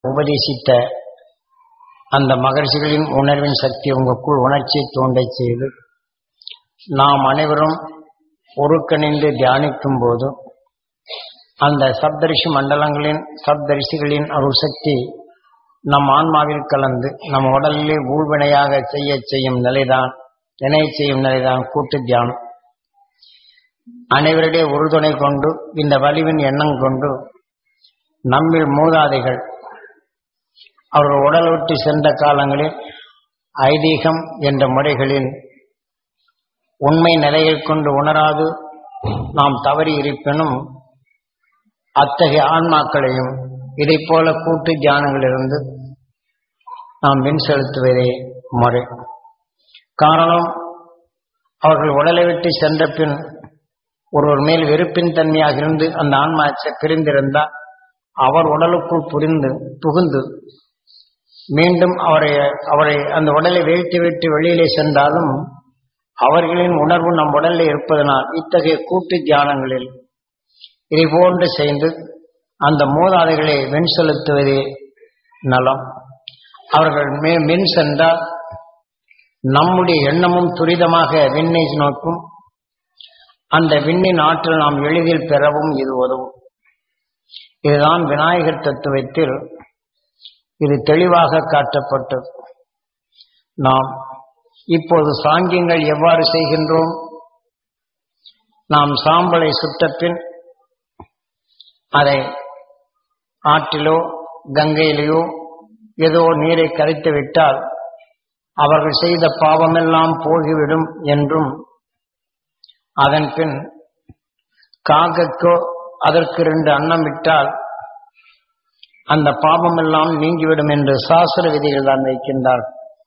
உபதேசித்த அந்த மகர்ஷிகளின் உணர்வின் சக்தி உங்களுக்குள் உணர்ச்சியை தோண்டச் செய்து நாம் அனைவரும் ஒருங்கிணைந்து தியானிக்கும் போது அந்த சப்தரிஷி மண்டலங்களின் சப்தரிஷிகளின் அருள் சக்தி நம் ஆன்மாவில் கலந்து நம் உடலிலே ஊழ்வினையாக செய்ய செய்யும் நிலைதான் வினை செய்யும் நிலைதான் கூட்டு தியானம் அனைவருடைய உறுதுணை கொண்டு இந்த வலிவின் எண்ணம் கொண்டு நம்மில் மூதாதைகள் அவர்கள் உடல் விட்டு சென்ற காலங்களில் ஐதீகம் என்ற முறைகளில் உண்மை நிலையை கொண்டு உணராது நாம் தவறி இருப்பினும் அத்தகைய ஆன்மாக்களையும் இதை போல கூட்டு தியானங்களிலிருந்து நாம் மின் செலுத்துவதே முறை காரணம் அவர்கள் உடலை விட்டு சென்ற பின் ஒருவர் மேல் வெறுப்பின் தன்மையாக இருந்து அந்த ஆன்மா பிரிந்திருந்தால் அவர் உடலுக்குள் புரிந்து புகுந்து மீண்டும் அவரை அவரை அந்த உடலை வீழ்த்தி விட்டு வெளியிலே சென்றாலும் அவர்களின் உணர்வு நம் உடலில் இருப்பதனால் இத்தகைய கூட்டு தியானங்களில் இதை போன்று செய்து அந்த மூதாதைகளை வெண் செலுத்துவதே நலம் அவர்கள் மே மின் சென்றால் நம்முடைய எண்ணமும் துரிதமாக விண்ணை நோக்கும் அந்த விண்ணின் ஆற்றல் நாம் எளிதில் பெறவும் இது உதவும் இதுதான் விநாயகர் தத்துவத்தில் இது தெளிவாக காட்டப்பட்டது நாம் இப்போது சாங்கியங்கள் எவ்வாறு செய்கின்றோம் நாம் சாம்பலை சுட்டப்பின் அதை ஆற்றிலோ கங்கையிலேயோ ஏதோ நீரை கரைத்து விட்டால் அவர்கள் செய்த பாவமெல்லாம் போகிவிடும் என்றும் அதன் பின் காகக்கோ அதற்கு ரெண்டு அன்னம் விட்டால் அந்த பாவமெல்லாம் நீங்கிவிடும் என்று சாஸ்திர விதிகள் தான் வைக்கின்றார்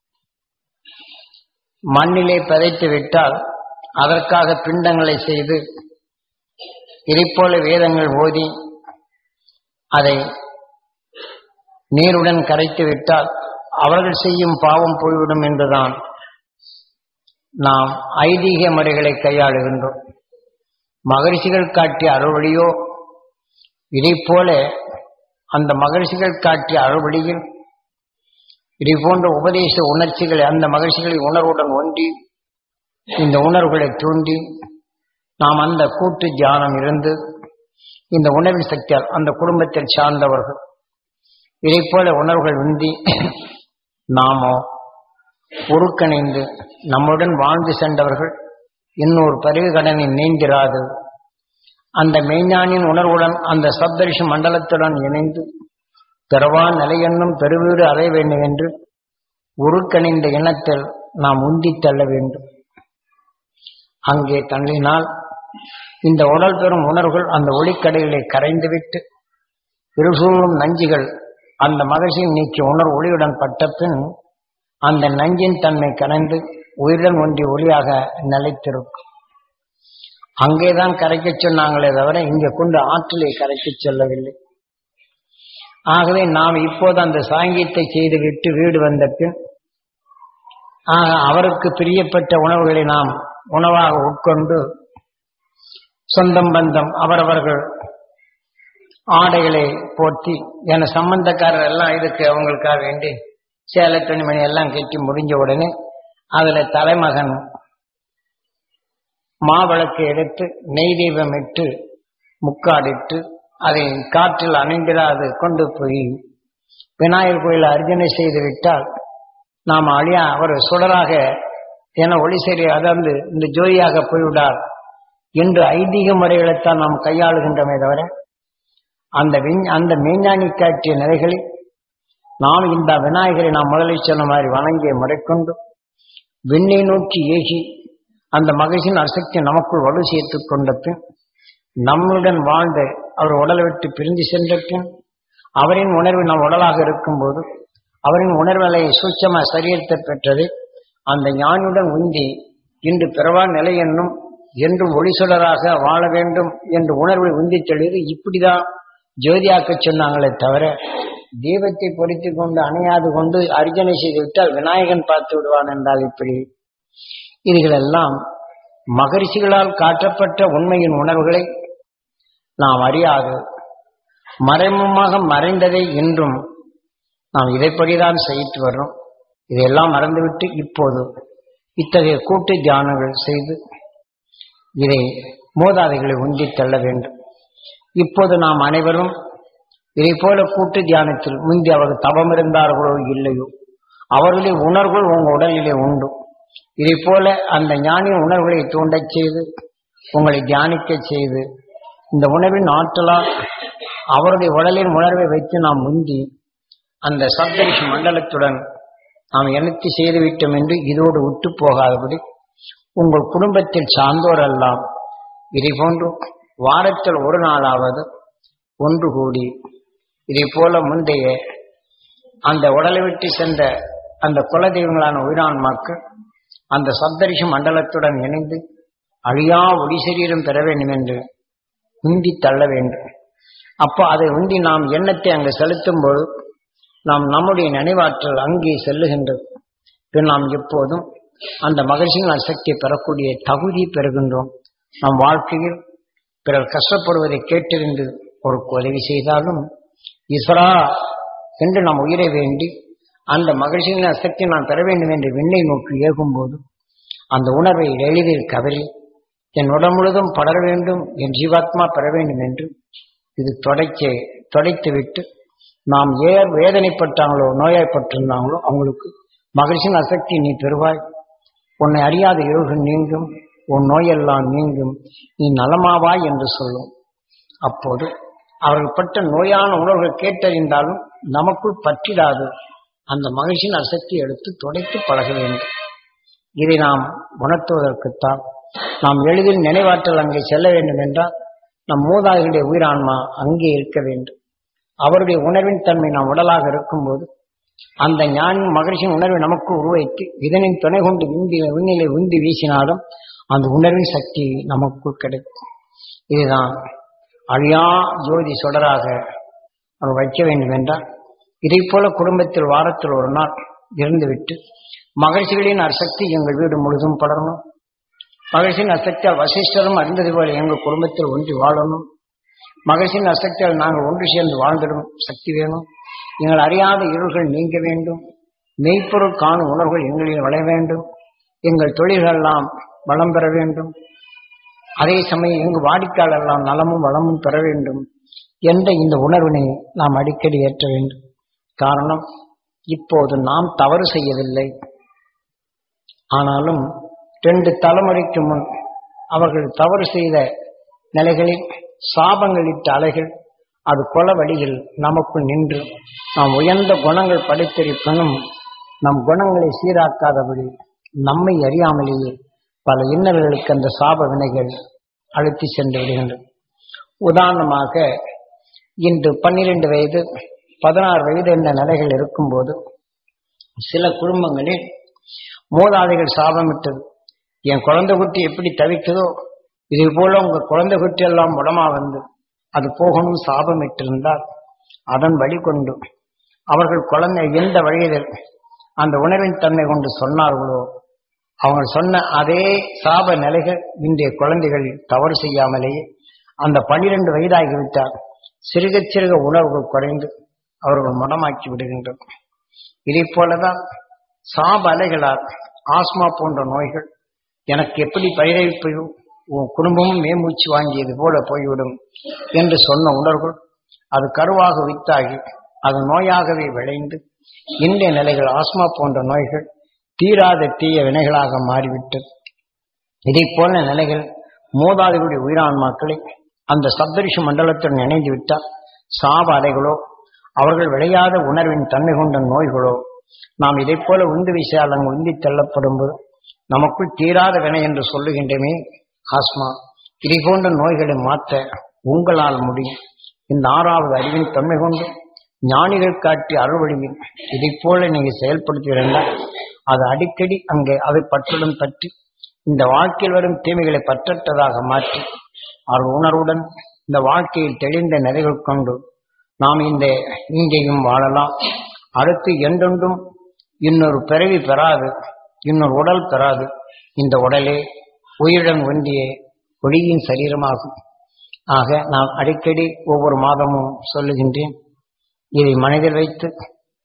மண்ணிலே பதைத்து விட்டால் அதற்காக பிண்டங்களை செய்து இதைப்போல வேதங்கள் ஓதி அதை நீருடன் கரைத்து விட்டால் அவர்கள் செய்யும் பாவம் போய்விடும் என்றுதான் நாம் ஐதீக முறைகளை கையாளுகின்றோம் மகரிஷிகள் காட்டிய அறுவழியோ இதை போல அந்த மகரிஷிகள் காட்டிய அறுவழியில் இதை போன்ற உபதேச உணர்ச்சிகளை அந்த மகிழ்ச்சிகளின் உணர்வுடன் ஒன்றி இந்த உணர்வுகளை தூண்டி நாம் அந்த கூட்டு தியானம் இருந்து இந்த உணர்வின் சக்தியால் அந்த குடும்பத்தில் சார்ந்தவர்கள் இதை போல உணர்வுகள் உந்தி நாமோ ஒருங்கிணைந்து நம்முடன் வாழ்ந்து சென்றவர்கள் இன்னொரு பரிவு கடனை நீந்திராது அந்த மெய்ஞானின் உணர்வுடன் அந்த சப்தரிஷி மண்டலத்துடன் இணைந்து பிறவா நிலையென்னும் பெருவீடு அடைய வேண்டும் என்று உருக்கணிந்த இனத்தில் நாம் உந்தி தள்ள வேண்டும் அங்கே தள்ளினால் இந்த உடல் பெறும் உணர்வுகள் அந்த ஒளிக்கடைகளை கரைந்துவிட்டு இருசூழும் நஞ்சுகள் அந்த மகிழ்ச்சியை நீக்கிய உணர்வு ஒளியுடன் பட்ட பின் அந்த நஞ்சின் தன்மை கரைந்து உயிருடன் ஒன்றிய ஒளியாக நிலைத்திருக்கும் அங்கேதான் கரைக்கச் சொன்னாங்களே தவிர இங்கே கொண்டு ஆற்றிலே கரைக்கச் செல்லவில்லை ஆகவே நாம் இப்போது அந்த சாங்கியத்தை செய்துவிட்டு வீடு வந்த பின் ஆக அவருக்கு பிரியப்பட்ட உணவுகளை நாம் உணவாக உட்கொண்டு சொந்தம் பந்தம் அவரவர்கள் ஆடைகளை போற்றி என சம்பந்தக்காரர் எல்லாம் இதுக்கு அவங்களுக்காக வேண்டி சேலை துணிமணி எல்லாம் கட்டி முடிஞ்ச உடனே அதுல தலைமகன் மாவிளக்கு எடுத்து நெய் தீபம் இட்டு முக்காடிட்டு அதை காற்றில் அணிந்திராது கொண்டு போய் விநாயகர் கோயில் அர்ஜனை செய்து விட்டால் நாம் அழியா அவர் சுடராக என ஒளி சரி அதாவது இந்த ஜோதியாக போய்விடார் என்று ஐதீக முறைகளைத்தான் நாம் கையாளுகின்றமே தவிர அந்த விஞ் அந்த மெய்ஞானி காட்டிய நிலைகளில் நாம் இந்த விநாயகரை நாம் முதலில் சொன்ன மாதிரி வணங்கிய முறைக்கொண்டு விண்ணை நோக்கி ஏகி அந்த மகிழ்ச்சியின் அசக்தி நமக்குள் வலு சேர்த்துக் கொண்ட பின் நம்முடன் வாழ்ந்த அவர் உடலை விட்டு பிரிந்து சென்ற பின் அவரின் உணர்வு நம் உடலாக இருக்கும்போது அவரின் உணர்வுகளை சூட்சம சரீரத்தை பெற்றது அந்த ஞானியுடன் உந்தி இன்று பிறவா நிலை என்னும் என்றும் ஒளிசுடராக வாழ வேண்டும் என்று உணர்வை உந்தி தெளிது இப்படிதான் ஜோதியாக்க சொன்னாங்களே தவிர தீபத்தை பொறித்து கொண்டு அணையாது கொண்டு அர்ஜனை செய்து விட்டால் விநாயகன் பார்த்து விடுவான் என்றால் இப்படி இதுகளெல்லாம் மகரிஷிகளால் காட்டப்பட்ட உண்மையின் உணர்வுகளை நாம் அறியாது மறைமுகமாக மறைந்ததை இன்றும் நாம் இதைப்படிதான் செய்து வர்றோம் இதையெல்லாம் மறந்துவிட்டு இப்போது இத்தகைய கூட்டு தியானங்கள் செய்து இதை மூதாதைகளை உந்தி தள்ள வேண்டும் இப்போது நாம் அனைவரும் இதை போல கூட்டு தியானத்தில் முந்தி அவர்கள் தவம் இருந்தார்களோ இல்லையோ அவர்களுடைய உணர்வுகள் உங்க உடலிலே உண்டு இதை போல அந்த ஞானிய உணர்வுகளை தூண்டச் செய்து உங்களை தியானிக்க செய்து இந்த உணர்வின் ஆற்றலால் அவருடைய உடலின் உணர்வை வைத்து நாம் முந்தி அந்த சப்தரிஷ மண்டலத்துடன் நாம் இணைத்து செய்துவிட்டோம் என்று இதோடு விட்டு போகாதபடி உங்கள் குடும்பத்தில் சார்ந்தோரெல்லாம் இதை போன்று வாரத்தில் ஒரு நாளாவது ஒன்று கூடி இதை போல முந்தைய அந்த உடலை விட்டு சென்ற அந்த குலதெய்வங்களான உயிரான்மாக்கள் அந்த சப்தரிஷ மண்டலத்துடன் இணைந்து அழியா ஒளி சரீரம் பெற வேண்டும் என்று உந்தி தள்ள வேண்டும் அப்போ அதை உந்தி நாம் எண்ணத்தை அங்கு செலுத்தும் போது நாம் நம்முடைய நினைவாற்றல் அங்கே செல்லுகின்றது பின் நாம் எப்போதும் அந்த மகிழ்ச்சியின் சக்தியை பெறக்கூடிய தகுதி பெறுகின்றோம் நம் வாழ்க்கையில் பிறர் கஷ்டப்படுவதை கேட்டறிந்து ஒரு உதவி செய்தாலும் ஈஸ்வரா என்று நாம் உயிரை வேண்டி அந்த மகிழ்ச்சியின் சக்தி நான் பெற வேண்டும் என்று விண்ணை நோக்கி ஏகும்போது அந்த உணர்வை எளிதில் கவரி என் உடல் முழுதும் படர வேண்டும் என் ஜீவாத்மா பெற வேண்டும் என்று இது தொடைக்க தொடைத்து விட்டு நாம் ஏர் வேதனைப்பட்டாங்களோ நோயாய்ப்பட்டிருந்தாங்களோ அவங்களுக்கு மகிழ்ச்சியின் அசக்தி நீ பெறுவாய் உன்னை அறியாத இருள்கள் நீங்கும் உன் நோயெல்லாம் நீங்கும் நீ நலமாவாய் என்று சொல்லும் அப்போது அவர்கள் பட்ட நோயான உணர்வுகள் கேட்டறிந்தாலும் நமக்குள் பற்றிடாது அந்த மகிழ்ச்சியின் அசக்தி எடுத்து துடைத்து பழக வேண்டும் இதை நாம் உணர்த்துவதற்குத்தான் நாம் எளிதில் நினைவாற்றல் அங்கே செல்ல வேண்டும் என்றால் நம் மூதாதைகளுடைய உயிரான்மா அங்கே இருக்க வேண்டும் அவருடைய உணர்வின் தன்மை நாம் உடலாக இருக்கும்போது அந்த ஞான மகிழ்ச்சியின் உணர்வை நமக்கு உருவாக்கி இதனின் துணை கொண்டு விந்தி விண்ணிலை உந்தி வீசினாலும் அந்த உணர்வின் சக்தி நமக்குள் கிடைக்கும் இதுதான் அழியா ஜோதி சுடராக அவர் வைக்க வேண்டும் என்றால் இதை போல குடும்பத்தில் வாரத்தில் ஒரு நாள் இருந்துவிட்டு மகிழ்ச்சிகளின் அசக்தி எங்கள் வீடு முழுதும் படரணும் மகிழ்ச்சியின் அசக்தியால் வசிஷ்டரும் அறிந்தது போல எங்கள் குடும்பத்தில் ஒன்றி வாழணும் மகிழ்ச்சியின் அசக்தியால் நாங்கள் ஒன்று சேர்ந்து வாழ்ந்திடும் சக்தி வேணும் எங்கள் அறியாத இருள்கள் நீங்க வேண்டும் மெய்ப்பொருள் காணும் உணர்வுகள் எங்களில் வளர வேண்டும் எங்கள் தொழில்கள் எல்லாம் வளம் பெற வேண்டும் அதே சமயம் எங்கள் வாடிக்கையாளர் எல்லாம் நலமும் வளமும் பெற வேண்டும் என்ற இந்த உணர்வினை நாம் அடிக்கடி ஏற்ற வேண்டும் காரணம் இப்போது நாம் தவறு செய்யவில்லை ஆனாலும் ரெண்டு தலைமுறைக்கு முன் அவர்கள் தவறு செய்த நிலைகளில் சாபங்களிட்ட அலைகள் அது கொல வழியில் நமக்குள் நின்று நாம் உயர்ந்த குணங்கள் படைத்திருக்கணும் நம் குணங்களை சீராக்காதபடி நம்மை அறியாமலேயே பல இன்னல்களுக்கு அந்த சாப வினைகள் அழுத்தி சென்று விடுகின்றன உதாரணமாக இன்று பன்னிரண்டு வயது பதினாறு வயது என்ற நிலைகள் இருக்கும்போது சில குடும்பங்களில் மூதாதைகள் சாபமிட்டது என் குழந்தை குட்டி எப்படி தவிக்குதோ இது போல உங்க குழந்தை குட்டி எல்லாம் உடமா வந்து அது போகணும் சாபமிட்டிருந்தால் அதன் வழி கொண்டு அவர்கள் குழந்தை எந்த வழியில் அந்த உணர்வின் தன்மை கொண்டு சொன்னார்களோ அவங்க சொன்ன அதே சாப நிலைகள் இன்றைய குழந்தைகள் தவறு செய்யாமலேயே அந்த பனிரெண்டு வயதாகிவிட்டால் சிறுக சிறுக உணர்வுகள் குறைந்து அவர்கள் மனமாக்கி விடுகின்றனர் இதை போலதான் சாப அலைகளால் ஆஸ்மா போன்ற நோய்கள் எனக்கு எப்படி பயிரைப்பையும் உன் குடும்பமும் மேமூச்சு வாங்கியது போல போய்விடும் என்று சொன்ன உணர்வுகள் அது கருவாக வித்தாகி அது நோயாகவே விளைந்து இன்றைய நிலைகள் ஆஸ்மா போன்ற நோய்கள் தீராத தீய வினைகளாக மாறிவிட்டது இதை போல நிலைகள் மூதாதைகளுடைய உயிரான்மாக்களை அந்த சப்தரிஷி மண்டலத்துடன் இணைந்து விட்டால் சாப அலைகளோ அவர்கள் விளையாத உணர்வின் தன்மை கொண்ட நோய்களோ நாம் இதை போல உந்து விசையால் அங்கு உந்தி தள்ளப்படும் போது நமக்குள் தீராத வினை என்று சொல்லுகின்றமே ஆஸ்மா இதை போன்ற நோய்களை மாற்ற உங்களால் முடியும் இந்த ஆறாவது அறிவின் தன்மை கொண்டு ஞானிகள் காட்டிய அறுவழியில் இதை போல நீங்க செயல்படுத்தியிருந்தால் அது அடிக்கடி அங்கே அதை பற்றுடன் பற்றி இந்த வாழ்க்கையில் வரும் தீமைகளை பற்றற்றதாக மாற்றி அவர் உணர்வுடன் இந்த வாழ்க்கையில் தெளிந்த நிறைகள் கொண்டு நாம் இந்த இங்கேயும் வாழலாம் அடுத்து என்றென்றும் இன்னொரு பிறவி பெறாது இன்னொரு உடல் பெறாது இந்த உடலே உயிருடன் ஒன்றிய ஒளியின் சரீரமாகும் ஆக நான் அடிக்கடி ஒவ்வொரு மாதமும் சொல்லுகின்றேன் இதை மனதில் வைத்து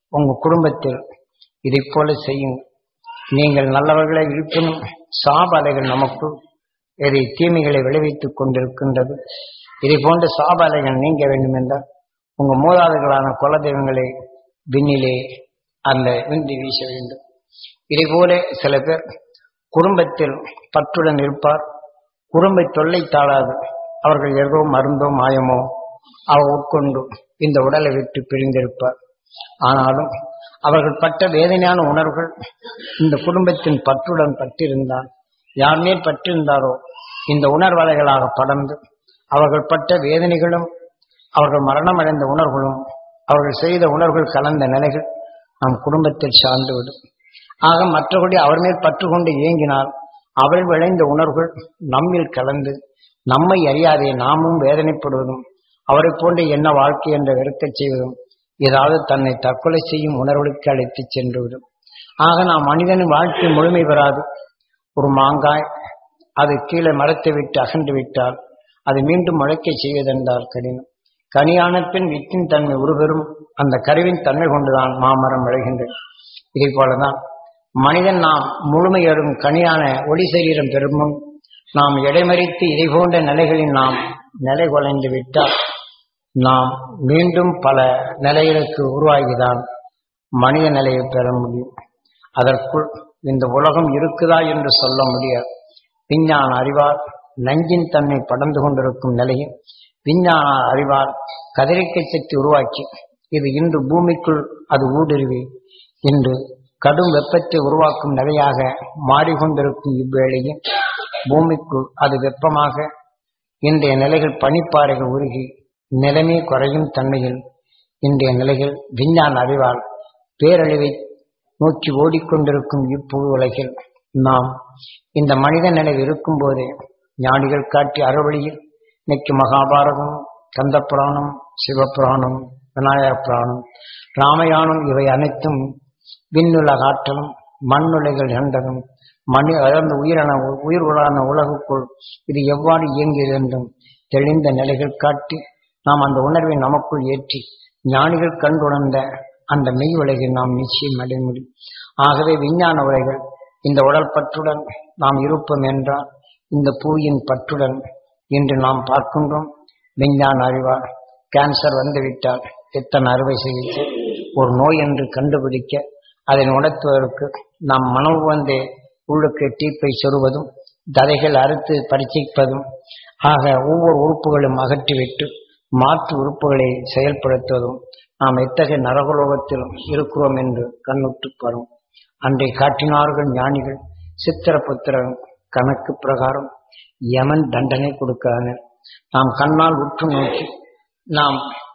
உங்க குடும்பத்தில் இதைப் போல செய்யுங்கள் நீங்கள் நல்லவர்களை இருப்பினும் சாபாலைகள் நமக்குள் இதை தீமைகளை விளைவித்துக் கொண்டிருக்கின்றது இதை போன்ற சாபாலைகள் நீங்க வேண்டும் என்றால் உங்க மூதாதைகளான குலதெய்வங்களை விண்ணிலே அந்த விண்டி வீச வேண்டும் இதை போல சில பேர் குடும்பத்தில் பற்றுடன் இருப்பார் குடும்ப தொல்லை தாழாது அவர்கள் ஏதோ மருந்தோ மாயமோ அவர் உட்கொண்டு இந்த உடலை விட்டு பிரிந்திருப்பார் ஆனாலும் அவர்கள் பட்ட வேதனையான உணர்வுகள் இந்த குடும்பத்தின் பற்றுடன் பட்டிருந்தால் யார் மேல் பற்றிருந்தாரோ இந்த உணர்வலைகளாக படர்ந்து அவர்கள் பட்ட வேதனைகளும் அவர்கள் மரணமடைந்த உணர்வுகளும் அவர்கள் செய்த உணர்வுகள் கலந்த நிலைகள் நம் குடும்பத்தில் சார்ந்துவிடும் ஆக மற்றபடி அவர் மேல் பற்று கொண்டு இயங்கினால் அவள் விளைந்த உணர்வுகள் நம்மில் கலந்து நம்மை அறியாதே நாமும் வேதனைப்படுவதும் அவரை போன்ற என்ன வாழ்க்கை என்ற வெறுக்கச் செய்வதும் ஏதாவது தன்னை தற்கொலை செய்யும் உணர்வுகளுக்கு அழைத்துச் சென்றுவிடும் ஆக நாம் மனிதனின் வாழ்க்கை முழுமை பெறாது ஒரு மாங்காய் அது கீழே மரத்தை விட்டு அகன்று விட்டால் அது மீண்டும் முளைக்க செய்வதென்றால் கடினம் கனியான பின் வித்தின் தன்மை உருபெறும் அந்த கருவின் தன்மை கொண்டுதான் மாமரம் விளைகின்றது இதே போலதான் மனிதன் நாம் முழுமையடும் கனியான ஒளி சரீரம் பெறும் முன் நாம் இடைமறித்து இதை போன்ற நிலைகளில் நாம் நிலை குலைந்து விட்டால் நாம் மீண்டும் பல நிலைகளுக்கு உருவாகிதான் மனித நிலையை பெற முடியும் அதற்குள் இந்த உலகம் இருக்குதா என்று சொல்ல முடியாது விஞ்ஞான அறிவால் நஞ்சின் தன்மை படர்ந்து கொண்டிருக்கும் நிலையில் விஞ்ஞான அறிவால் கதிரிக்கை சக்தி உருவாக்கி இது இன்று பூமிக்குள் அது ஊடுருவி இன்று கடும் வெப்பத்தை உருவாக்கும் நிலையாக மாறிக்கொண்டிருக்கும் இவ்வேளையில் பூமிக்குள் அது வெப்பமாக இன்றைய நிலைகள் பனிப்பாறைகள் உருகி நிலைமை குறையும் தன்மையில் இன்றைய நிலைகள் விஞ்ஞான அறிவால் பேரழிவை நோக்கி ஓடிக்கொண்டிருக்கும் இப்புது உலகில் நாம் இந்த மனித நிலையில் இருக்கும் போதே ஞானிகள் காட்டிய அறவழியில் இன்னைக்கு மகாபாரதம் கந்த புராணம் சிவபுராணம் விநாயக புராணம் ராமயானம் இவை அனைத்தும் விண்ணுலக ஆற்றலும் மண்ணுலைகள் கண்டதும் மணி அழந்த உயிரான உயிர்களான உலகுக்குள் இது எவ்வாறு இயங்கியது என்றும் தெளிந்த நிலைகள் காட்டி நாம் அந்த உணர்வை நமக்குள் ஏற்றி ஞானிகள் கண்டுணர்ந்த அந்த மெய் உலகில் நாம் நிச்சயம் அடைய முடியும் ஆகவே விஞ்ஞான உலகில் இந்த உடல் பற்றுடன் நாம் இருப்போம் என்றால் இந்த பூயின் பற்றுடன் இன்று நாம் பார்க்கின்றோம் விஞ்ஞான அறிவால் கேன்சர் வந்துவிட்டால் எத்தனை அறுவை சிகிச்சை ஒரு நோய் என்று கண்டுபிடிக்க அதை உணர்த்துவதற்கு நாம் மனம் வந்தே உள்ளுக்கு டீப்பை சொருவதும் ததைகள் அறுத்து பரிசிப்பதும் ஆக ஒவ்வொரு உறுப்புகளும் அகற்றிவிட்டு மாற்று உறுப்புகளை செயல்படுத்துவதும் நாம் எத்தகைய நரகலோகத்தில் இருக்கிறோம் என்று கண்ணுட்டு பாரும் அன்றை காட்டினார்கள் ஞானிகள் சித்திர புத்திரன் கணக்கு பிரகாரம் யமன் தண்டனை கொடுக்கிறாங்க நாம் கண்ணால் உற்று நோக்கி நாம்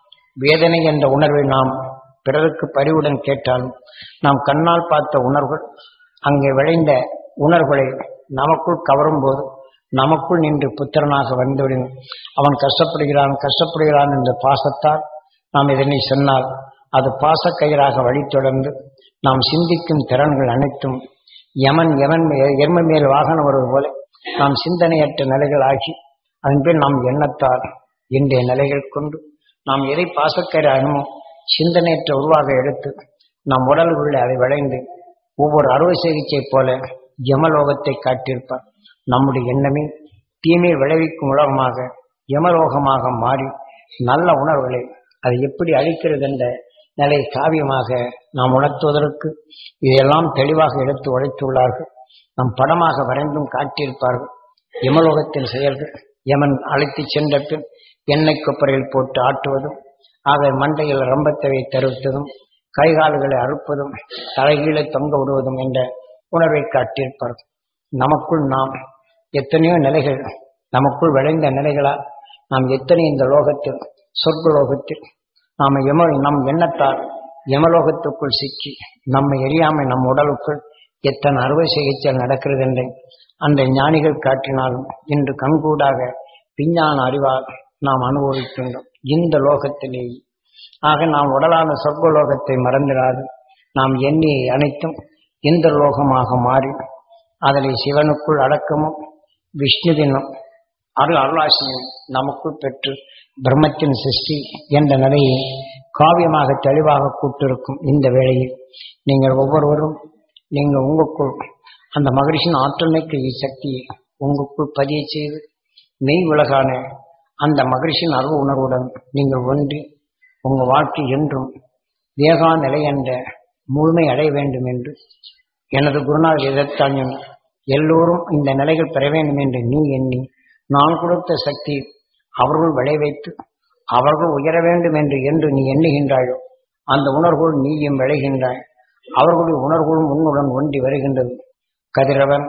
வேதனை என்ற உணர்வை நாம் பிறருக்கு பரிவுடன் கேட்டாலும் நாம் கண்ணால் பார்த்த உணர்வுகள் அங்கே விளைந்த உணர்வுகளை நமக்குள் கவரும் போது நமக்குள் நின்று புத்திரனாக வந்துவிடும் அவன் கஷ்டப்படுகிறான் கஷ்டப்படுகிறான் என்ற பாசத்தால் நாம் இதனை சொன்னால் அது பாசக்கயிறாக வழித்தொடர்ந்து நாம் சிந்திக்கும் திறன்கள் அனைத்தும் யமன் யமன் மே- எருமை மேல் வாகனம் வருவது போல நாம் சிந்தனையற்ற நிலைகள் ஆகி அதன் பின் நாம் எண்ணத்தால் இன்றைய நிலைகள் கொண்டு நாம் எதை பாசக்கயிறு அணுமோ சிந்தனையற்ற உருவாக எடுத்து நம் உடலில் உள்ள அதை விளைந்து ஒவ்வொரு அறுவை சிகிச்சை போல யமலோகத்தை காட்டியிருப்பார் நம்முடைய எண்ணமே தீமை விளைவிக்கும் உலகமாக யமலோகமாக மாறி நல்ல உணர்வுகளை அதை எப்படி அளிக்கிறது என்ற நிலை காவியமாக நாம் உணர்த்துவதற்கு இதையெல்லாம் தெளிவாக எடுத்து உழைத்துள்ளார்கள் நம் படமாக வரைந்தும் காட்டியிருப்பார்கள் யமலோகத்தின் செயல்கள் யமன் அழைத்துச் சென்ற பின் எண்ணெய் கொப்பரையில் போட்டு ஆட்டுவதும் ஆக மண்டையில் ரம்பத்தவை தருவித்ததும் கைகால்களை அறுப்பதும் தலைகீழே தொங்க விடுவதும் என்ற உணர்வை காட்டியிருப்பார்கள் நமக்குள் நாம் எத்தனையோ நிலைகள் நமக்குள் விளைந்த நிலைகளால் நாம் எத்தனை இந்த லோகத்தில் சொர்க்க லோகத்தில் நாம் எம நம் எண்ணத்தால் யமலோகத்துக்குள் சிக்கி நம்மை எரியாமை நம் உடலுக்குள் எத்தனை அறுவை சிகிச்சை நடக்கிறது என்றே அந்த ஞானிகள் காட்டினாலும் இன்று கண்கூடாக விஞ்ஞான அறிவால் நாம் அனுபவிக்கின்றோம் இந்த லோகத்திலேயே ஆக நாம் உடலான சொர்க்க லோகத்தை மறந்திடாது நாம் எண்ணி அனைத்தும் இந்த லோகமாக மாறி அதனை சிவனுக்குள் அடக்கமும் விஷ்ணுவினும் அருள் அருளாசியும் நமக்குள் பெற்று பிரம்மத்தின் சிருஷ்டி என்ற நிலையை காவியமாக தெளிவாக கூட்டிருக்கும் இந்த வேளையில் நீங்கள் ஒவ்வொருவரும் நீங்கள் உங்களுக்குள் அந்த மகரிஷின் ஆற்றல்மைக்கு சக்தியை உங்களுக்குள் பதிய செய்து மெய் உலகான அந்த மகரிஷின் அருள் உணர்வுடன் நீங்கள் ஒன்றி உங்கள் வாழ்க்கை என்றும் வேகா நிலை என்ற முழுமை அடைய வேண்டும் என்று எனது குருநாதர் எதிர்த்தாஞ்சம் எல்லோரும் இந்த நிலைகள் பெற வேண்டும் என்று நீ எண்ணி நான் கொடுத்த சக்தி அவர்கள் விளைவைத்து அவர்கள் உயர வேண்டும் என்று என்று நீ எண்ணுகின்றாயோ அந்த உணர்வுகள் நீயும் விளைகின்றாய் அவர்களுடைய உணர்வுகளும் உன்னுடன் ஒன்றி வருகின்றது கதிரவன்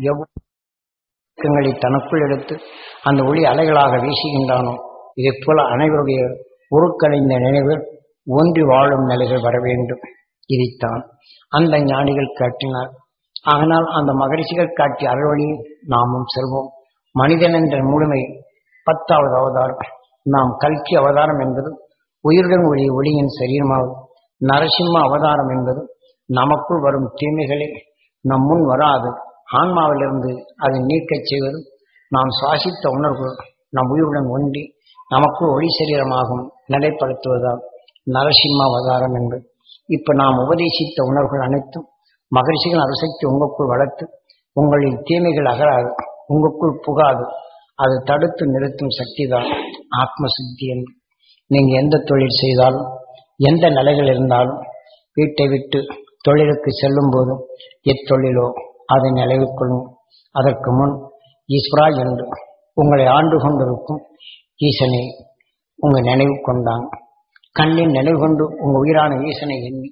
எவ்வளவு தனக்குள் எடுத்து அந்த ஒளி அலைகளாக வீசுகின்றானோ இதை போல அனைவருடைய உருக்கடைந்த நினைவில் ஒன்றி வாழும் நிலைகள் வர வேண்டும் இதைத்தான் அந்த ஞானிகள் காட்டினார் அதனால் அந்த மகரிஷிகள் காட்டிய அறுவழியில் நாமும் செல்வோம் மனிதன் என்ற முழுமை பத்தாவது அவதாரம் நாம் கல்கி அவதாரம் என்பது உயிருடன் ஒளி ஒளியின் சரீரமாகும் நரசிம்ம அவதாரம் என்பது நமக்குள் வரும் தீமைகளை நம் முன் வராது ஆன்மாவிலிருந்து அதை நீக்கச் செய்வது நாம் சுவாசித்த உணர்வு நம் உயிருடன் ஒன்றி நமக்குள் ஒளி சரீரமாகும் நிலைப்படுத்துவதால் நரசிம்ம அவதாரம் என்பது இப்ப நாம் உபதேசித்த உணர்வுகள் அனைத்தும் மகிழ்ச்சிகள் அரசக்தி உங்களுக்குள் வளர்த்து உங்களின் தீமைகள் அகராது உங்களுக்குள் புகாது அது தடுத்து நிறுத்தும் சக்தி தான் ஆத்ம சக்தி என்று நீங்க எந்த தொழில் செய்தாலும் எந்த நிலைகள் இருந்தாலும் வீட்டை விட்டு தொழிலுக்கு செல்லும் போதும் எத்தொழிலோ அதை நிலைவுக்கொள்ளும் அதற்கு முன் ஈஸ்வரா என்று உங்களை ஆண்டு கொண்டிருக்கும் ஈசனை உங்க நினைவு கொண்டான் கண்ணின் நினைவு கொண்டு உங்க உயிரான ஈசனை எண்ணி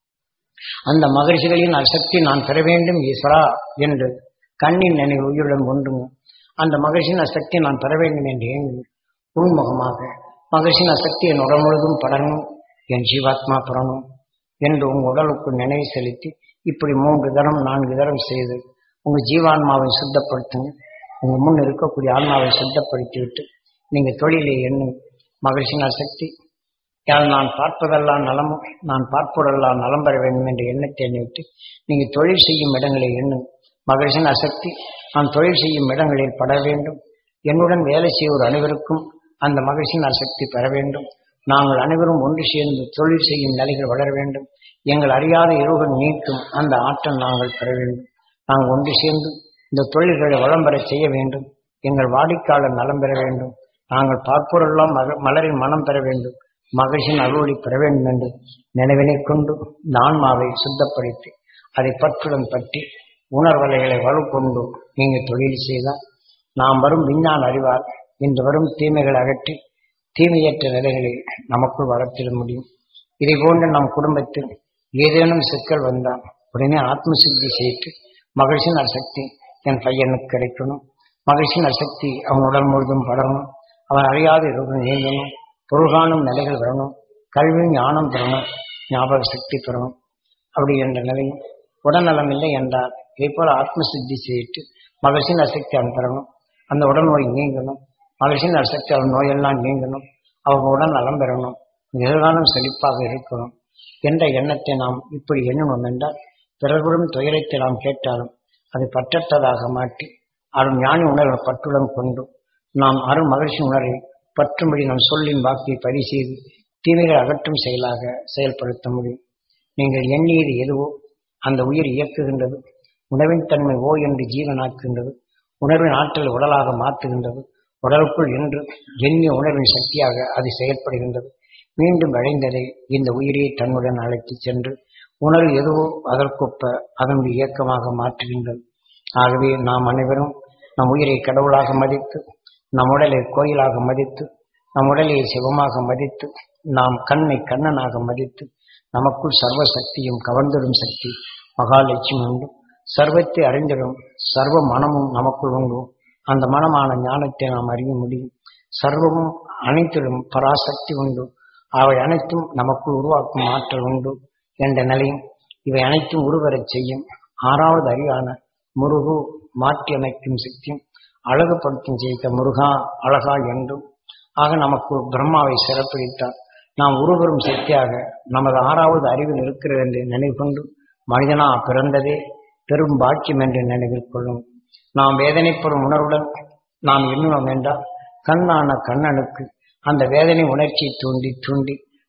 அந்த மகிழ்ச்சிகளின் அசக்தி நான் பெற வேண்டும் ஈஸ்வரா என்று கண்ணின் நினைவு உயிருடன் கொண்டும் அந்த மகிழ்ச்சியின் அசக்தி நான் பெற வேண்டும் என்று எண்ணி உள்முகமாக மகிழ்ச்சியின் அசக்தி என் உடல் முழுதும் படணும் என் ஜீவாத்மா பெறணும் என்று உங்க உடலுக்கு நினைவு செலுத்தி இப்படி மூன்று தரம் நான்கு தரம் செய்து உங்க ஜீவான்மாவை சுத்தப்படுத்துங்க உங்க முன் இருக்கக்கூடிய ஆன்மாவை சுத்தப்படுத்தி விட்டு நீங்க தொழிலை எண்ணும் மகிழ்ச்சியின் அசக்தி யார் நான் பார்ப்பதெல்லாம் நலமும் நான் பார்ப்பதெல்லாம் நலம் பெற வேண்டும் என்ற எண்ணத்தை எண்ணிவிட்டு நீங்க தொழில் செய்யும் இடங்களை எண்ணும் மகிழ்ச்சியின் அசக்தி நான் தொழில் செய்யும் இடங்களில் பட வேண்டும் என்னுடன் வேலை செய்வோர் அனைவருக்கும் அந்த மகிழ்ச்சியின் அசக்தி பெற வேண்டும் நாங்கள் அனைவரும் ஒன்று சேர்ந்து தொழில் செய்யும் நிலைகள் வளர வேண்டும் எங்கள் அறியாத இரவுகள் நீக்கும் அந்த ஆற்றல் நாங்கள் பெற வேண்டும் நாங்கள் ஒன்று சேர்ந்து இந்த தொழில்களை வளம் பெற செய்ய வேண்டும் எங்கள் வாடிக்கையாளர் நலம் பெற வேண்டும் நாங்கள் பார்ப்போரெல்லாம் மக மலரின் மனம் பெற வேண்டும் மகிழ்ச்சியின் அருளை பெற வேண்டும் என்று நினைவினை கொண்டு இந்த ஆன்மாவை சுத்தப்படுத்தி அதை பற்றுடன் பற்றி உணர்வலைகளை வலுக்கொண்டு நீங்கள் தொழில் செய்தால் நாம் வரும் விஞ்ஞான அறிவால் இன்று வரும் தீமைகளை அகற்றி தீமையற்ற நிலைகளை நமக்குள் வளர்த்திட முடியும் இதை போன்ற நம் குடும்பத்தில் ஏதேனும் சிக்கல் வந்தால் உடனே ஆத்ம சித்தி செய்து மகிழ்ச்சியின் சக்தி என் பையனுக்கு கிடைக்கணும் மகிழ்ச்சியின் சக்தி அவன் உடல் முழுதும் படணும் அவன் அறியாத இருவரும் நீங்கணும் பொருள்காணும் நிலைகள் வரணும் கல்வி ஞானம் பெறணும் ஞாபக சக்தி பெறணும் அப்படி என்ற நிலையும் உடல்நலம் இல்லை என்றால் இதே போல ஆத்ம சித்தி செய்யிட்டு மகிழ்ச்சியின் அசக்தி அவன் பெறணும் அந்த உடல் நோய் நீங்கணும் மகிழ்ச்சியின் அசக்தி அவன் நோயெல்லாம் நீங்கணும் அவங்க உடல் நலம் பெறணும் எதிர்காலம் செழிப்பாக இருக்கணும் என்ற எண்ணத்தை நாம் இப்படி எண்ணணும் என்றால் பிறர்களும் துயரத்தை நாம் கேட்டாலும் அதை பற்றற்றதாக மாற்றி அருள் ஞானி உணர்வை பற்றுடன் கொண்டு நாம் அருள் மகிழ்ச்சி உணர்வை பற்றும்படி நம் சொல்லின் வாக்கை பதிவு செய்து தீமைகளை அகற்றும் செயலாக செயல்படுத்த முடியும் நீங்கள் எண்ணியது எதுவோ அந்த உயிர் இயக்குகின்றது உணவின் தன்மை ஓ என்று ஜீவனாக்குகின்றது உணர்வின் ஆற்றல் உடலாக மாற்றுகின்றது உடலுக்குள் என்று எண்ணிய உணர்வின் சக்தியாக அது செயல்படுகின்றது மீண்டும் விளைந்ததை இந்த உயிரை தன்னுடன் அழைத்துச் சென்று உணர்வு எதுவோ அதற்கொப்ப அதனுடைய இயக்கமாக மாற்றுகின்றது ஆகவே நாம் அனைவரும் நம் உயிரை கடவுளாக மதித்து நம் உடலை கோயிலாக மதித்து நம் உடலை சிவமாக மதித்து நாம் கண்ணை கண்ணனாக மதித்து நமக்குள் சர்வ சக்தியும் கவர்ந்திடும் சக்தி மகாலட்சுமி உண்டு சர்வத்தை அறிந்திடும் சர்வ மனமும் நமக்குள் உண்டு அந்த மனமான ஞானத்தை நாம் அறிய முடியும் சர்வமும் அனைத்திலும் பராசக்தி உண்டு அவை அனைத்தும் நமக்குள் உருவாக்கும் ஆற்றல் உண்டு என்ற நிலையும் இவை அனைத்தும் உருவரச் செய்யும் ஆறாவது அறிவான முருகு மாற்றி அமைக்கும் சக்தியும் அழகுபடுத்தும் செய்த முருகா அழகா என்றும் ஆக நமக்கு பிரம்மாவை சிறப்பிடித்தார் நாம் உருவரும் சக்தியாக நமது ஆறாவது அறிவில் இருக்கிறது என்று நினைவு கொண்டு மனிதனா பிறந்ததே பெரும் பாக்கியம் என்று நினைவில் கொள்ளும் நாம் வேதனைப்படும் உணர்வுடன் நாம் எண்ணினோம் என்றால் கண்ணான கண்ணனுக்கு அந்த வேதனை உணர்ச்சியை தூண்டி தூண்டி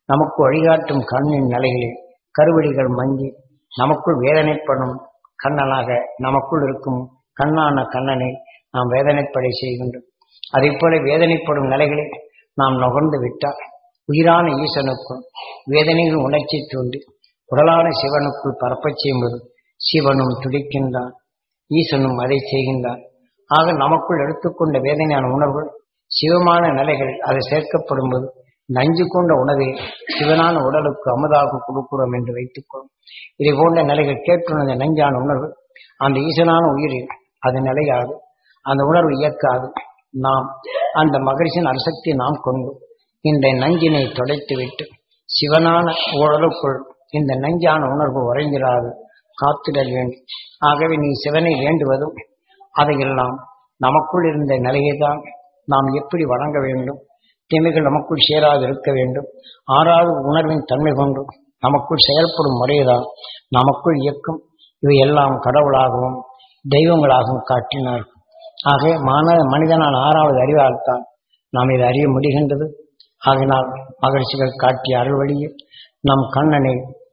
நமக்கு வழிகாட்டும் கண்ணின் நிலைகளில் கருவடிகள் மங்கி நமக்குள் வேதனைப்படும் கண்ணனாக நமக்குள் இருக்கும் கண்ணான கண்ணனை நாம் வேதனைப்படை செய்கின்றோம் அதே போல வேதனைப்படும் நிலைகளில் நாம் நுகர்ந்து விட்டால் உயிரான ஈசனுக்குள் வேதனைகள் உணர்ச்சி தோன்றி உடலான சிவனுக்குள் பரப்பச் செய்யும்போது சிவனும் துடிக்கின்றான் ஈசனும் அதை செய்கின்றான் ஆக நமக்குள் எடுத்துக்கொண்ட வேதனையான உணர்வுகள் சிவமான நிலைகள் அது சேர்க்கப்படும் போது நஞ்சு கொண்ட உணவை சிவனான உடலுக்கு அமுதாக கொடுக்கிறோம் என்று வைத்துக்கொள்ளும் இதை போன்ற நிலைகள் கேட்டுணர்ந்த நஞ்சான உணர்வு அந்த ஈசனான உயிரில் அது நிலையாது அந்த உணர்வு இயக்காது நாம் அந்த மகரிஷின் அரசக்தி நாம் கொண்டு இந்த நஞ்சினை தொடைத்துவிட்டு சிவனான உடலுக்குள் இந்த நஞ்சான உணர்வு உறைந்திராது காத்திடல் வேண்டும் ஆகவே நீ சிவனை வேண்டுவதும் அதையெல்லாம் நமக்குள் இருந்த நிலையை தான் நாம் எப்படி வழங்க வேண்டும் தீமைகள் நமக்குள் சேராது இருக்க வேண்டும் ஆறாவது உணர்வின் தன்மை கொண்டு நமக்குள் செயல்படும் முறைதான் நமக்குள் இயக்கும் இவை எல்லாம் கடவுளாகவும் தெய்வங்களாகவும் காட்டினார் ஆக மான மனிதனால் ஆறாவது அறிவால் தான் நாம் இதை அறிய முடிகின்றது ஆகினால் மகிழ்ச்சிகள் காட்டிய அருள் வழியில் நம் கண்ணனை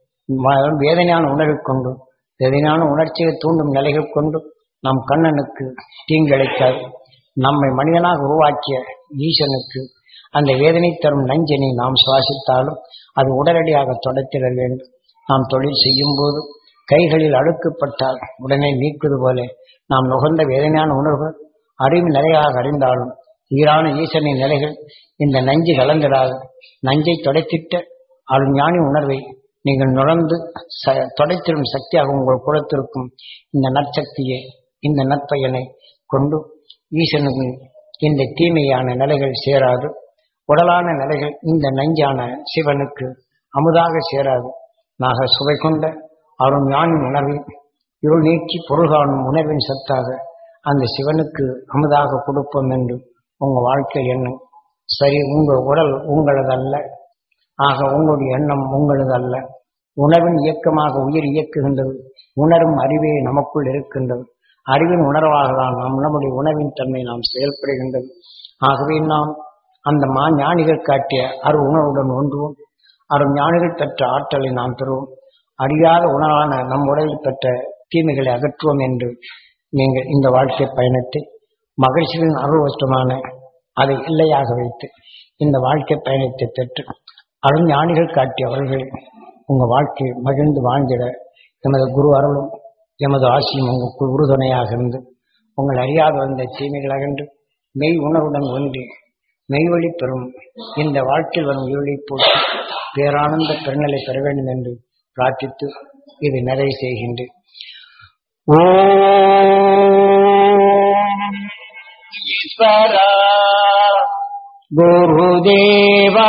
ம- வேதனையான உணர்வு கொண்டு வேதனையான உணர்ச்சியை தூண்டும் நிலைகள் கொண்டு நம் கண்ணனுக்கு தீங்கிழைக்காது நம்மை மனிதனாக உருவாக்கிய ஈசனுக்கு அந்த வேதனை தரும் நஞ்சனை நாம் சுவாசித்தாலும் அது உடனடியாக தொடத்திட வேண்டும் நாம் தொழில் செய்யும் போது கைகளில் அழுக்குப்பட்டால் உடனே நீக்குவது போல நாம் நுகர்ந்த வேதனையான உணர்வுகள் அறிவு நிலையாக அறிந்தாலும் ஈரான ஈசனின் நிலைகள் இந்த நஞ்சு கலந்திடாது நஞ்சை தொடைத்திட்ட அருள் ஞானி உணர்வை நீங்கள் நுழைந்து ச- தொடைத்திடும் சக்தியாக உங்கள் குலத்திற்கும் இந்த நற்சக்தியை இந்த நற்பயனை கொண்டு ஈசனுக்கு இந்த தீமையான நிலைகள் சேராது உடலான நிலைகள் இந்த நஞ்சான சிவனுக்கு அமுதாக சேராது நாக சுவை கொண்ட அருள் ஞானின் உணர்வை இருள் நீக்கி பொருள் காணும் உணர்வின் சத்தாக அந்த சிவனுக்கு அமுதாக கொடுப்போம் என்று உங்க வாழ்க்கை எண்ணம் சரி உங்கள் உடல் உங்களதல்ல ஆக உங்களுடைய எண்ணம் உங்களது அல்ல உணர்வின் இயக்கமாக உயிர் இயக்குகின்றது உணரும் அறிவே நமக்குள் இருக்கின்றது அறிவின் உணர்வாக தான் நாம் நம்முடைய உணர்வின் தன்மை நாம் செயல்படுகின்றது ஆகவே நாம் அந்த மா ஞானிகள் காட்டிய அரு உணர்வுடன் ஒன்றுவோம் அருள் ஞானிகள் பெற்ற ஆற்றலை நாம் பெறுவோம் அறியாத உணவான நம் உடலில் பெற்ற தீமைகளை அகற்றுவோம் என்று நீங்கள் இந்த வாழ்க்கை பயணத்தை மகிழ்ச்சியின் அருள்வற்றமான அதை இல்லையாக வைத்து இந்த வாழ்க்கை பயணத்தை பெற்று அருள் ஞானிகள் காட்டிய அவர்கள் உங்க வாழ்க்கை மகிழ்ந்து வாழ்ந்திட எமது குரு அருளும் எமது ஆசியும் உங்களுக்கு உறுதுணையாக இருந்து உங்கள் அறியாத வந்த தீமைகள் அகன்று மெய் உணர்வுடன் ஒன்றி மெய்வழி பெறும் இந்த வாழ்க்கையில் வரும் இருளை போட்டு பேரானந்த பெருநிலை பெற வேண்டும் என்று பிரார்த்தித்து இதை நிறைவு செய்கின்றேன் ஓம் ஈஸ்வரா குருதேவா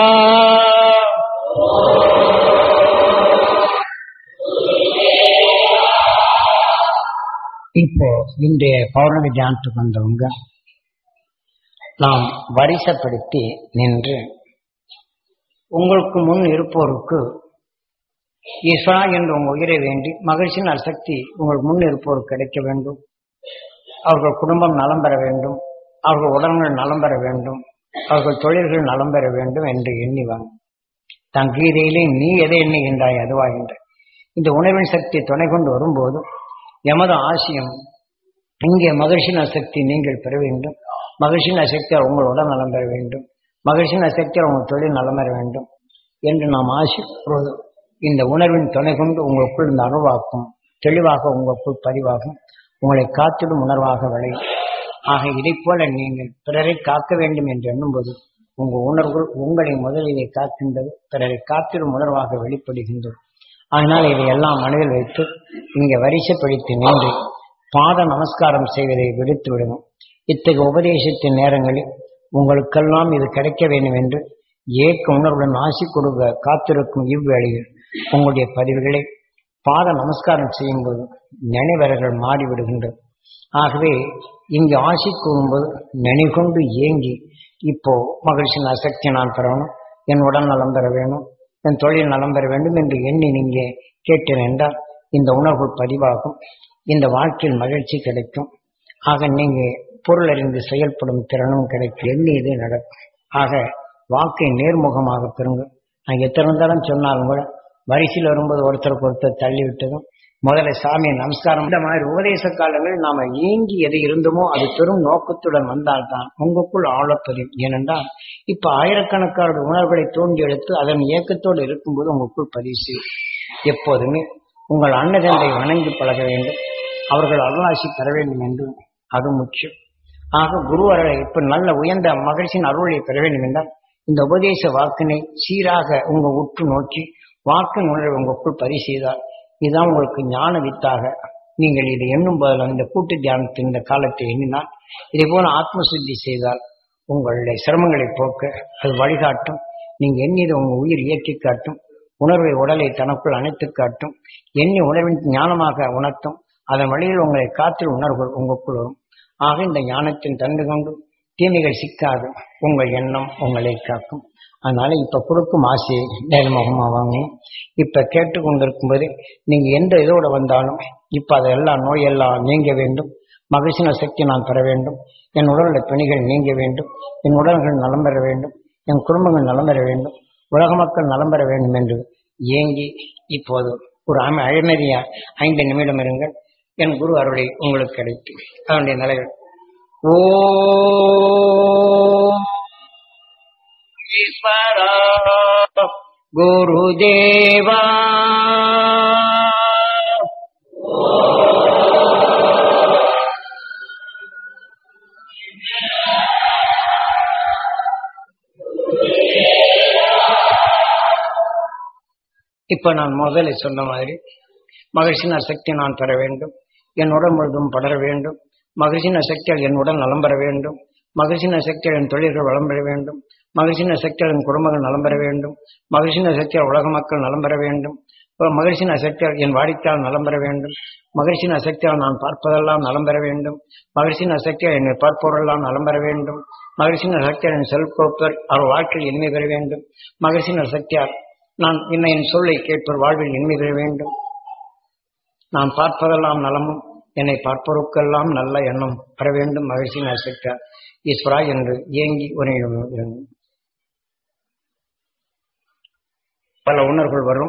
இப்போ இன்றைய பௌர்ணமி தியானத்துக்கு வந்தவங்க நாம் வரிசைப்படுத்தி நின்று உங்களுக்கு முன் இருப்போருக்கு ஈஸ்வரா என்று உங்க உயிரை வேண்டி மகிழ்ச்சியின் அசக்தி உங்களுக்கு முன் இருப்போருக்கு கிடைக்க வேண்டும் அவர்கள் குடும்பம் நலம் பெற வேண்டும் அவர்கள் உடல்கள் நலம் பெற வேண்டும் அவர்கள் தொழில்கள் நலம் பெற வேண்டும் என்று எண்ணிவாங்க தன் கீதையிலே நீ எதை எண்ணுகின்றாய் அதுவாகின்ற இந்த உணர்வின் சக்தி துணை கொண்டு வரும்போது எமது ஆசியம் இங்கே மகிழ்ச்சியின் அசக்தி நீங்கள் பெற வேண்டும் மகிழ்ச்சியின் அசக்தியால் உங்கள் உடல் நலம் பெற வேண்டும் மகிழ்ச்சியின் அசக்தியால் உங்கள் தொழில் நலம் பெற வேண்டும் என்று நாம் ஆசிப்போது இந்த உணர்வின் துணை கொண்டு உங்களுக்குள் இந்த அருவாக்கும் தெளிவாக உங்களுக்குள் பதிவாகும் உங்களை காத்திடும் உணர்வாக விளையும் ஆக இதைப் போல நீங்கள் பிறரை காக்க வேண்டும் என்று எண்ணும்போது உங்கள் உணர்வுகள் உங்களை முதலிலே காக்கின்றது பிறரை காத்திடும் உணர்வாக வெளிப்படுகின்றது அதனால் இதையெல்லாம் மனதில் வைத்து இங்கே வரிசைப்படுத்தி நின்று பாத நமஸ்காரம் செய்வதை விடுத்து விடணும் இத்தகைய உபதேசத்தின் நேரங்களில் உங்களுக்கெல்லாம் இது கிடைக்க வேண்டும் என்று ஏக்க உணர்வுடன் ஆசி கொடுக்க காத்திருக்கும் இவ்வேளையில் உங்களுடைய பதிவுகளை பாத நமஸ்காரம் செய்யும்போது நினைவர்கள் மாறிவிடுகின்றது ஆகவே இங்கு ஆசி கூறும்போது நினைகொண்டு ஏங்கி இப்போ மகிழ்ச்சியின் அசக்தி நான் பெறணும் என் உடல் நலம் பெற வேணும் என் தொழில் நலம் பெற வேண்டும் என்று எண்ணி நீங்க கேட்டேன் என்றால் இந்த உணர்வு பதிவாகும் இந்த வாழ்க்கையில் மகிழ்ச்சி கிடைக்கும் ஆக நீங்க பொருள் அறிந்து செயல்படும் திறனும் கிடைக்கும் எண்ணியது நடக்கும் ஆக வாக்கை நேர்முகமாக பெறுங்கள் நான் எத்தனை தரம் சொன்னாலும் கூட வரிசையில் வரும்போது ஒருத்தருக்கு ஒருத்தர் தள்ளி விட்டதும் முதல்ல சாமி நமஸ்காரம் இந்த மாதிரி உபதேச காலங்களில் நாம ஏங்கி எது இருந்தோமோ அது பெரும் நோக்கத்துடன் வந்தால்தான் உங்களுக்குள் ஆழப்பதியும் ஏனென்றால் இப்ப ஆயிரக்கணக்கான உணர்வுகளை தோண்டி எடுத்து அதன் இயக்கத்தோடு இருக்கும்போது உங்களுக்குள் பதிவு செய்யும் எப்போதுமே உங்கள் அன்னதந்தை வணங்கி பழக வேண்டும் அவர்கள் அருளாசி பெற வேண்டும் என்று அது முக்கியம் ஆக குரு அவர்களை இப்ப நல்ல உயர்ந்த மகிழ்ச்சியின் அருளை பெற வேண்டும் என்றால் இந்த உபதேச வாக்கினை சீராக உங்க உற்று நோக்கி வாக்கின் உணர்வை உங்களுக்குள் பதிவு செய்தால் இதுதான் உங்களுக்கு ஞான வித்தாக நீங்கள் இதை எண்ணும் போதில் இந்த கூட்டு தியானத்தின் இந்த காலத்தை எண்ணினால் இதே போல ஆத்ம சுத்தி செய்தால் உங்களுடைய சிரமங்களை போக்க அது வழிகாட்டும் நீங்க எண்ணியதை உங்க உயிர் இயக்கி காட்டும் உணர்வை உடலை தனக்குள் அணைத்து காட்டும் எண்ணி உணர்வின் ஞானமாக உணர்த்தும் அதன் வழியில் உங்களை காத்தில் உணர்வுகள் உங்களுக்குள் வரும் ஆக இந்த ஞானத்தின் தந்து கொண்டு தீமைகள் சிக்காது உங்கள் எண்ணம் உங்களை காக்கும் அதனால இப்ப கொடுக்கும் ஆசையை நேர்முகமா வாங்கணும் இப்ப கேட்டுக்கொண்டிருக்கும் போது நீங்க எந்த இதோட வந்தாலும் இப்ப அதெல்லாம் நோயெல்லாம் நீங்க வேண்டும் மகிழ்ச்சின சக்தி நான் பெற வேண்டும் என் உடலுடைய பிணிகள் நீங்க வேண்டும் என் உடல்கள் நலம் பெற வேண்டும் என் குடும்பங்கள் நலம் பெற வேண்டும் உலக மக்கள் நலம் பெற வேண்டும் என்று ஏங்கி இப்போது ஒரு அம அழிமதியா ஐந்து நிமிடம் இருங்கள் என் குரு அருளை உங்களுக்கு கிடைத்து அதனுடைய நிலைகள் ஓ ஈஸ்வரா குருதேவா இப்ப நான் முதல்ல சொன்ன மாதிரி மகிழ்ச்சியின் சக்தி நான் பெற வேண்டும் என் உடல் முழுதும் படர வேண்டும் மகிழ்ச்சியின் சக்தியால் என் உடல் நலம் பெற வேண்டும் மகிழ்ச்சியின் சக்தியால் என் தொழில்கள் வளம் பெற வேண்டும் மகிழ்ச்சியின் சக்தியால் என் குடும்பங்கள் நலம் பெற வேண்டும் மகிழ்ச்சியின் சக்தியால் உலக மக்கள் நலம் பெற வேண்டும் மகிழ்ச்சியின் சக்தியால் என் வாடிக்கையால் நலம் பெற வேண்டும் மகிழ்ச்சியின் சக்தியால் நான் பார்ப்பதெல்லாம் நலம் பெற வேண்டும் மகிழ்ச்சியின் சக்தியால் என்னை பார்ப்பவரெல்லாம் நலம் பெற வேண்டும் மகிழ்ச்சியின் சக்தியால் என் செல் கோப்பர் அவர் வாழ்க்கையில் இனிமை பெற வேண்டும் மகிழ்ச்சியின் சக்தியால் நான் இன்ன என் சொல்லை கேட்பவர் வாழ்வில் இனிமை பெற வேண்டும் நான் பார்ப்பதெல்லாம் நலமும் என்னை பார்ப்பவருக்கெல்லாம் நல்ல எண்ணம் பெற வேண்டும் மகிழ்ச்சியின் அசக்தியார் ஈஸ்வரா என்று ஏங்கி உரையிடும் இருந்தேன் பல உணர்வுகள் வரும்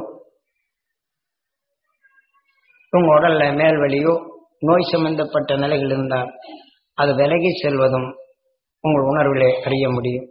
உங்க உடல்ல மேல் வலியோ நோய் சம்பந்தப்பட்ட நிலைகள் இருந்தால் அது விலகி செல்வதும் உங்கள் உணர்விலே அறிய முடியும்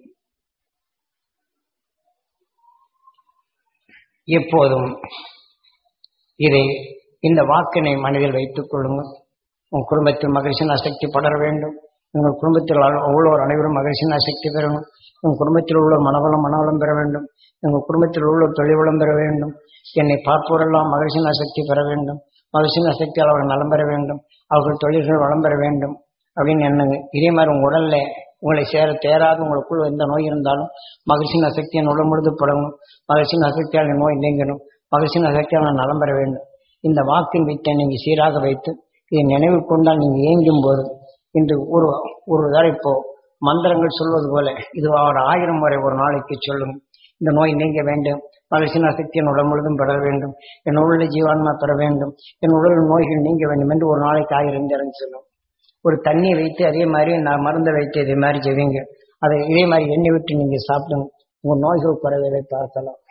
எப்போதும் இதை இந்த வாக்கினை மனதில் வைத்துக் கொள்ளுங்கள் உங்கள் குடும்பத்தில் மகிழ்ச்சியின் அசக்தி படர வேண்டும் உங்கள் குடும்பத்தில் உள்ளோர் அனைவரும் மகிழ்ச்சியின் அசக்தி பெறணும் உங்கள் குடும்பத்தில் உள்ளோர் மனவளம் மனவளம் பெற வேண்டும் உங்கள் குடும்பத்தில் உள்ளோர் தொழில் வளம் பெற வேண்டும் என்னை பார்ப்போரெல்லாம் மகிழ்ச்சியின் அசக்தி பெற வேண்டும் மகிழ்ச்சியின் அசக்தியால் அவர்கள் நலம் பெற வேண்டும் அவர்கள் தொழில்கள் வளம் பெற வேண்டும் அப்படின்னு எண்ணுங்க இதே மாதிரி உங்கள் உடல்ல உங்களை சேர தேராது உங்களுக்குள் எந்த நோய் இருந்தாலும் மகிழ்ச்சியின் அசக்தியை உடல் முழுது படணும் மகிழ்ச்சியின் அசக்தியால் நோய் நீங்கணும் மகிழ்ச்சியின் அசக்தியால் நான் நலம் பெற வேண்டும் இந்த வாக்கின் வித்தை நீங்கள் சீராக வைத்து இதை நினைவு கொண்டால் நீங்கள் இயங்கும் போது இன்று ஒரு ஒரு தடவை இப்போ மந்திரங்கள் சொல்வது போல இது அவர் ஆயிரம் முறை ஒரு நாளைக்கு சொல்லும் இந்த நோய் நீங்க வேண்டும் மகிழ்ச்சியின் அசக்தி என் உடல் முழுதும் பெற வேண்டும் என் உடலில் ஜீவான்மா பெற வேண்டும் என் உடல் நோய்கள் நீங்க வேண்டும் என்று ஒரு நாளைக்கு ஆயிரம் தரம் சொல்லும் ஒரு தண்ணியை வைத்து அதே மாதிரி நான் மருந்தை வைத்து இதே மாதிரி செய்வீங்க அதை இதே மாதிரி எண்ணெய் விட்டு நீங்க சாப்பிடுங்க உங்க நோய்கள் குறைவதை பார்க்கலாம்